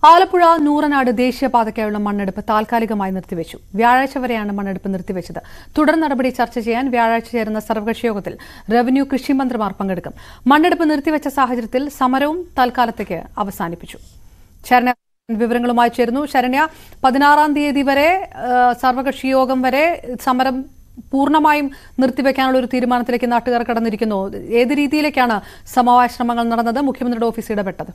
ആലപ്പുഴ നൂറനാട് ദേശീയപാതയ്ക്കായുള്ള മണ്ണെടുപ്പ് താൽക്കാലികമായി നിർത്തിവെച്ചു വ്യാഴാഴ്ച വരെയാണ് മണ്ണെടുപ്പ് നിർത്തിവെച്ചത് തുടർ നടപടി ചർച്ച ചെയ്യാൻ വ്യാഴാഴ്ച ചേരുന്ന സർവകക്ഷി യോഗത്തിൽ റവന്യൂ കൃഷി മന്ത്രിമാർ പങ്കെടുക്കും മണ്ണെടുപ്പ് നിർത്തിവെച്ച സാഹചര്യത്തിൽ സമരവും തൽക്കാലത്തേക്ക് അവസാനിപ്പിച്ചു ശരണ്യ വിവരങ്ങളുമായി ചേരുന്നു ശരണ്യ പതിനാറാം തീയതി വരെ ആ, സർവകക്ഷി യോഗം വരെ സമരം പൂർണ്ണമായും നിർത്തിവെക്കാനുള്ള ഒരു തീരുമാനത്തിലേക്ക് നാട്ടുകാർ കടന്നിരിക്കുന്നു ഏത് രീതിയിലേക്കാണ് സമവായ ശ്രമങ്ങൾ നടന്നത് മുഖ്യമന്ത്രിയുടെ ഓഫീസ് ഇടപെട്ടത്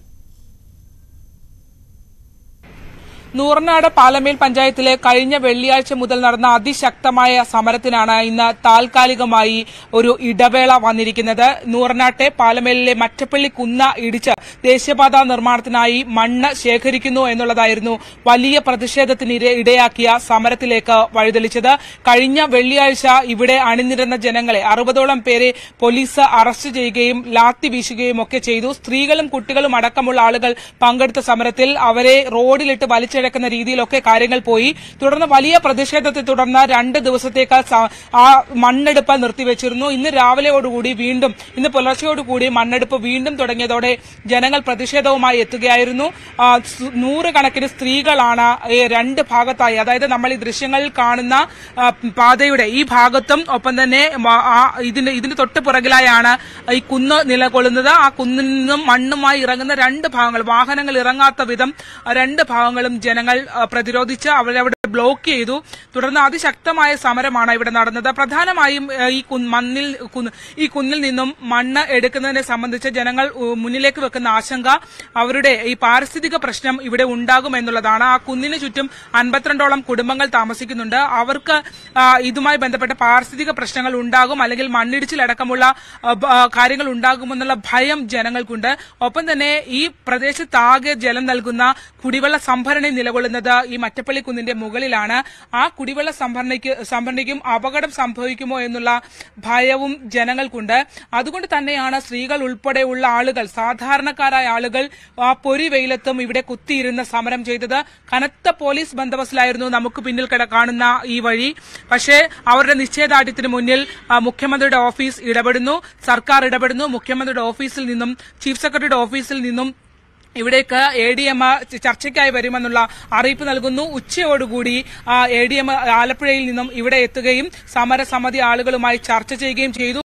നൂറനാട് പാലമേൽ പഞ്ചായത്തിലെ കഴിഞ്ഞ വെള്ളിയാഴ്ച മുതൽ നടന്ന അതിശക്തമായ സമരത്തിനാണ് ഇന്ന് താൽക്കാലികമായി ഒരു ഇടവേള വന്നിരിക്കുന്നത് നൂറനാട്ടെ പാലമേലിലെ മറ്റപ്പള്ളി കുന്ന ഇടിച്ച് ദേശീയപാത നിർമ്മാണത്തിനായി മണ്ണ് ശേഖരിക്കുന്നു എന്നുള്ളതായിരുന്നു വലിയ പ്രതിഷേധത്തിന് ഇര- ഇടയാക്കിയ സമരത്തിലേക്ക് വഴിതെളിച്ചത് കഴിഞ്ഞ വെള്ളിയാഴ്ച ഇവിടെ അണിനിരന്ന ജനങ്ങളെ അറുപതോളം പേരെ പോലീസ് അറസ്റ്റ് ചെയ്യുകയും ലാത്തി വീശുകയും ഒക്കെ ചെയ്തു സ്ത്രീകളും കുട്ടികളും അടക്കമുള്ള ആളുകൾ പങ്കെടുത്ത സമരത്തിൽ അവരെ റോഡിലിട്ട് വലിച്ചിഴക്കുന്ന രീതിയിലൊക്കെ കാര്യങ്ങൾ പോയി തുടർന്ന് വലിയ പ്രതിഷേധത്തെ തുടർന്ന് രണ്ട് ദിവസത്തേക്ക് സ- ആ മണ്ണെടുപ്പ് നിർത്തിവെച്ചിരുന്നു ഇന്ന് രാവിലെയോടുകൂടി വീണ്ടും ഇന്ന് പുലർച്ചയോടുകൂടി മണ്ണെടുപ്പ് വീണ്ടും തുടങ്ങിയതോടെ ജനങ്ങൾ പ്രതിഷേധവുമായി എത്തുകയായിരുന്നു ആ, സു- നൂറുകണക്കിന് സ്ത്രീകളാണ് ഈ രണ്ട് ഭാഗത്തായി അതായത് നമ്മൾ ഈ ദൃശ്യങ്ങളിൽ കാണുന്ന ആ, പാതയുടെ ഈ ഭാഗത്തും ഒപ്പം തന്നെ മ- ആ ഇതിന് ഇതിന് തൊട്ട് പുറകിലായാണ് ഈ കുന്ന് നിലകൊള്ളുന്നത് ആ കുന്നിൽ നിന്നും മണ്ണുമായി ഇറങ്ങുന്ന രണ്ട് ഭാഗങ്ങൾ വാഹനങ്ങൾ ഇറങ്ങാത്ത വിധം ആ രണ്ട് ഭാഗങ്ങളും ജനങ്ങൾ ആ, പ്രതിരോധിച്ച് അവരവിടെ ബ്ലോക്ക് ചെയ്തു തുടർന്ന് അതിശക്തമായ സമരമാണ് ഇവിടെ നടന്നത് പ്രധാനമായും ആ, ഈ കുന്ന് മണ്ണിൽ കുന്ന് ഈ കുന്നിൽ നിന്നും മണ്ണ് എടുക്കുന്നതിനെ സംബന്ധിച്ച് ജനങ്ങൾ ഉ, മുന്നിലേക്ക് വെക്കുന്ന ആശങ്ക അവരുടെ ഈ പാരിസ്ഥിതിക പ്രശ്നം ഇവിടെ ഉണ്ടാകും എന്നുള്ളതാണ് ആ കുന്നിന് ചുറ്റും അൻപത്തിരണ്ടോളം കുടുംബങ്ങൾ താമസിക്കുന്നുണ്ട് അവർക്ക് ആ, ഇതുമായി ബന്ധപ്പെട്ട പാരിസ്ഥിതിക പ്രശ്നങ്ങൾ ഉണ്ടാകും അല്ലെങ്കിൽ മണ്ണിടിച്ചിലടക്കമുള്ള ആ, ബ- ആ, കാര്യങ്ങൾ ഉണ്ടാകുമെന്നുള്ള ഭയം ജനങ്ങൾക്കുണ്ട് ഒപ്പം തന്നെ ഈ പ്രദേശത്താകെ ജലം നൽകുന്ന കുടിവെള്ള സംഭരണി നിലകൊള്ളുന്നത് ഈ മറ്റപ്പള്ളി കുന്നിന്റെ മുകളിലാണ് ആ കുടിവെള്ള സംഭരണിക്ക് സംഭരണിക്കും അപകടം സംഭവിക്കുമോ എന്നുള്ള ഭയവും ജനങ്ങൾക്കുണ്ട് അതുകൊണ്ട് തന്നെയാണ് സ്ത്രീകൾ ഉൾപ്പെടെയുള്ള ആളുകൾ സാധാരണക്കാരായ ആളുകൾ ആ പൊരി വെയിലത്തും ഇവിടെ കുത്തിയിരുന്ന് സമരം ചെയ്തത് കനത്ത പോലീസ് ബന്ദോബസ്തിലായിരുന്നു നമുക്ക് പിന്നിൽ കിട കാണുന്ന ഈ വഴി പക്ഷേ അവരുടെ നിശ്ചയദാർഢ്യത്തിന് മുന്നിൽ ആ, മുഖ്യമന്ത്രിയുടെ ഓഫീസ് ഇടപെടുന്നു സർക്കാർ ഇടപെടുന്നു മുഖ്യമന്ത്രിയുടെ ഓഫീസിൽ നിന്നും ചീഫ് സെക്രട്ടറിയുടെ ഓഫീസിൽ നിന്നും ഇവിടേക്ക് എ ഡി എം ചർച്ചയ്ക്കായി വരുമെന്നുള്ള അറിയിപ്പ് നൽകുന്നു ഉച്ചയോടുകൂടി എ ഡി എം ആലപ്പുഴയിൽ നിന്നും ഇവിടെ എത്തുകയും സമരസമിതി ആളുകളുമായി ചർച്ച ചെയ്യുകയും ചെയ്തു